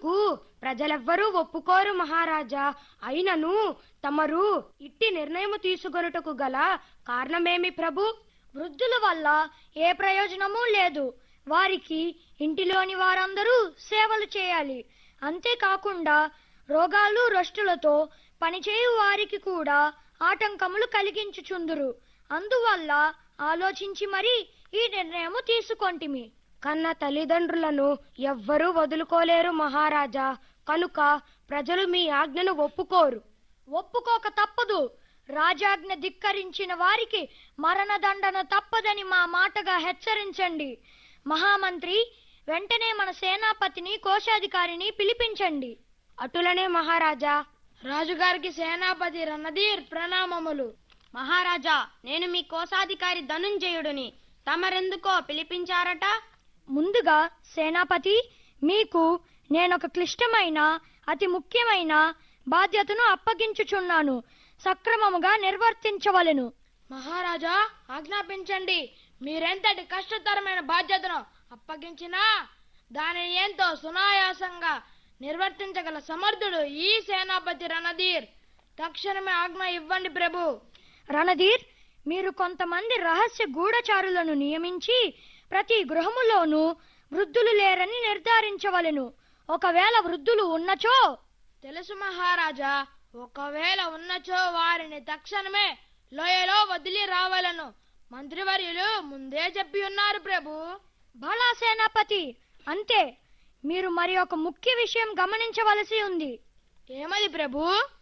ఇందుకు ప్రజలెవ్వరూ ఒప్పుకోరు మహారాజా అయినను తమరు ఇట్టి నిర్ణయము తీసుకొనుటకు గల కారణమేమి ప్రభు వృద్ధుల వల్ల ఏ ప్రయోజనమూ లేదు వారికి ఇంటిలోని వారందరూ సేవలు చేయాలి అంతేకాకుండా రోగాలు రష్టులతో పనిచేయు వారికి కూడా ఆటంకములు కలిగించుచుందురు అందువల్ల ఆలోచించి మరి ఈ నిర్ణయము తీసుకొంటిమి కన్న తల్లిదండ్రులను ఎవ్వరూ వదులుకోలేరు మహారాజా కనుక ప్రజలు మీ ఆజ్ఞను ఒప్పుకోరు ఒప్పుకోక తప్పదు రాజాజ్ఞ ధిక్కరించిన వారికి మరణదండన తప్పదని మా మాటగా హెచ్చరించండి మహామంత్రి వెంటనే మన సేనాపతిని కోశాధికారిని పిలిపించండి అటులనే మహారాజా రాజుగారికి సేనాపతి రణధీర్ ప్రణామములు మహారాజా నేను మీ కోశాధికారి ధనుంజయుడిని తమరెందుకో పిలిపించారట ముందుగా సేనాపతి మీకు నేనొక క్లిష్టమైన అతి ముఖ్యమైన బాధ్యతను అప్పగించుచున్నాను సక్రమముగా నిర్వర్తించవలెను మహారాజా ఆజ్ఞాపించండి మీరెంతటి కష్టతరమైన బాధ్యతను అప్పగించినా దానిని ఎంతో సునాయాసంగా నిర్వర్తించగల సమర్థుడు ఈ సేనాపతి రణధీర్ తక్షణమే ఆజ్ఞ ఇవ్వండి ప్రభు రణధీర్ మీరు కొంతమంది రహస్య గూఢచారులను నియమించి ప్రతి గృహములోనూ వృద్ధులు లేరని నిర్ధారించవలెను ఒకవేళ వృద్ధులు ఉన్నచో తెలుసు మహారాజా ఒకవేళ ఉన్నచో వారిని తక్షణమే లోయలో వదిలి రావాలను మంత్రివర్యులు ముందే చెప్పి ఉన్నారు ప్రభు బలా సేనాపతి అంతే మీరు మరి ఒక ముఖ్య విషయం గమనించవలసి ఉంది ఏమది ప్రభు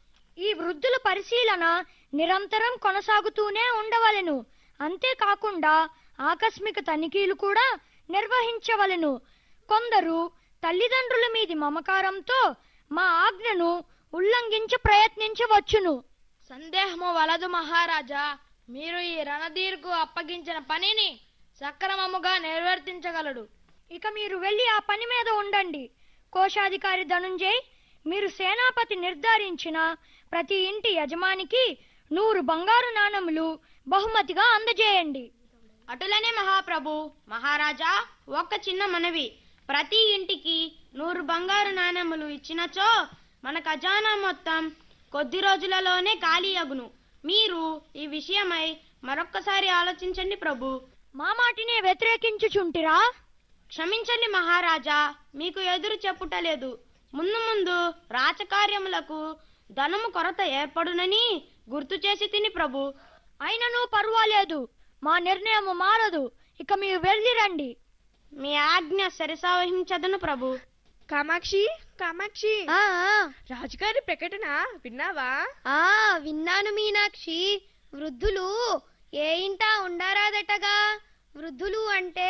ఈ వృద్ధుల పరిశీలన నిరంతరం కొనసాగుతూనే ఉండవలెను అంతేకాకుండా ఆకస్మిక తనిఖీలు కూడా నిర్వహించవలెను కొందరు తల్లిదండ్రుల మీది మమకారంతో మా ఆజ్ఞను ఉల్లంఘించి ప్రయత్నించవచ్చును సందేహము వలదు మహారాజా మీరు ఈ రణధీర్కు అప్పగించిన పనిని సక్రమముగా నిర్వర్తించగలడు ఇక మీరు వెళ్ళి ఆ పని మీద ఉండండి కోశాధికారి ధనుంజయ్ మీరు సేనాపతి నిర్ధారించిన ప్రతి ఇంటి యజమానికి నూరు బంగారు నాణములు బహుమతిగా అందజేయండి అటులనే మహాప్రభు మహారాజా ఒక్క చిన్న మనవి ప్రతి ఇంటికి నూరు బంగారు నాణెములు ఇచ్చినచో మన ఖజానా మొత్తం కొద్ది రోజులలోనే ఖాళీ అగును మీరు ఈ విషయమై మరొక్కసారి ఆలోచించండి ప్రభు మా మాటినే వ్యతిరేకించుచుంటిరా క్షమించండి మహారాజా మీకు ఎదురు చెప్పుటలేదు ముందు ముందు రాచకార్యములకు ధనము కొరత ఏర్పడునని గుర్తు చేసి తిని ప్రభు అయినను పర్వాలేదు మా నిర్ణయం మారదు ఇక మీరు వెళ్ళిరండి మీ ఆజ్ఞ సరిసావహించదను ప్రభు కామాక్షి కామాక్షి ఆ రాజుగారి ప్రకటన విన్నావా ఆ విన్నాను మీనాక్షి వృద్ధులు ఏ ఇంటా ఉండారాదటగా వృద్ధులు అంటే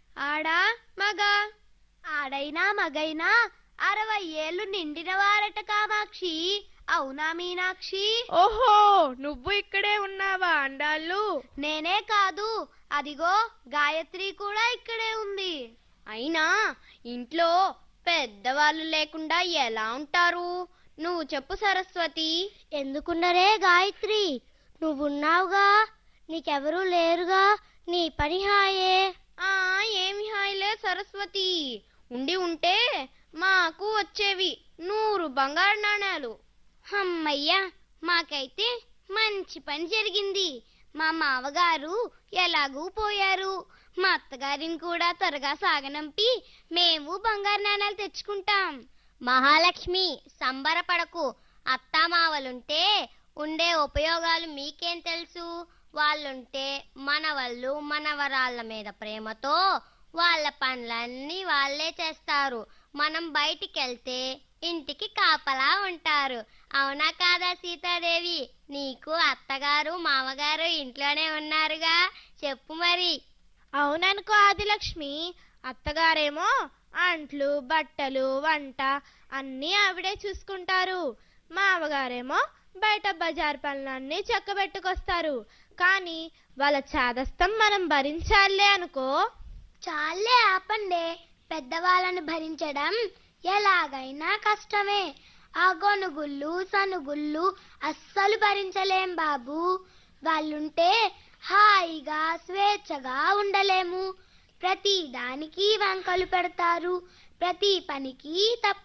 ఆడా మగ ఆడైనా మగైనా అరవై ఏళ్ళు నిండిన వారట కామాక్షి అవునా మీనాక్షి ఓహో నువ్వు ఇక్కడే ఉన్నావా అండాళ్ళు నేనే కాదు అదిగో గాయత్రి కూడా ఇక్కడే ఉంది అయినా ఇంట్లో పెద్దవాళ్ళు లేకుండా ఎలా ఉంటారు నువ్వు చెప్పు సరస్వతి ఎందుకున్నరే గాయత్రి నువ్వున్నావుగా నీకెవరూ లేరుగా నీ పని హాయే ఆ ఏమి హాయిలే సరస్వతి ఉండి ఉంటే మాకు వచ్చేవి నూరు బంగారు నాణాలు అమ్మయ్యా మాకైతే మంచి పని జరిగింది మా మావగారు ఎలాగూ పోయారు మా అత్తగారిని కూడా త్వరగా సాగనంపి మేము బంగారు నాణాలు తెచ్చుకుంటాం మహాలక్ష్మి సంబరపడకు అత్తామావలుంటే ఉండే ఉపయోగాలు మీకేం తెలుసు వాళ్ళుంటే మనవళ్ళు మనవరాళ్ళ మీద ప్రేమతో వాళ్ళ పనులన్నీ వాళ్ళే చేస్తారు మనం బయటికి వెళ్తే ఇంటికి కాపలా ఉంటారు అవునా కాదా సీతాదేవి నీకు అత్తగారు మామగారు ఇంట్లోనే ఉన్నారుగా చెప్పు మరి అవుననుకో ఆదిలక్ష్మి అత్తగారేమో అంట్లు బట్టలు వంట అన్నీ ఆవిడే చూసుకుంటారు మామగారేమో బయట బజార్ పనులన్నీ చక్కబెట్టుకొస్తారు కానీ వాళ్ళ చాదస్తం మనం భరించాలే అనుకో చాలే ఆపండే పెద్దవాళ్ళను భరించడం ఎలాగైనా కష్టమే ఆ గొనుగుళ్ళు సనుగుళ్ళు అస్సలు భరించలేం బాబు వాళ్ళుంటే హాయిగా స్వేచ్ఛగా ఉండలేము ప్రతి దానికి వంకలు పెడతారు ప్రతి పనికి తప్పు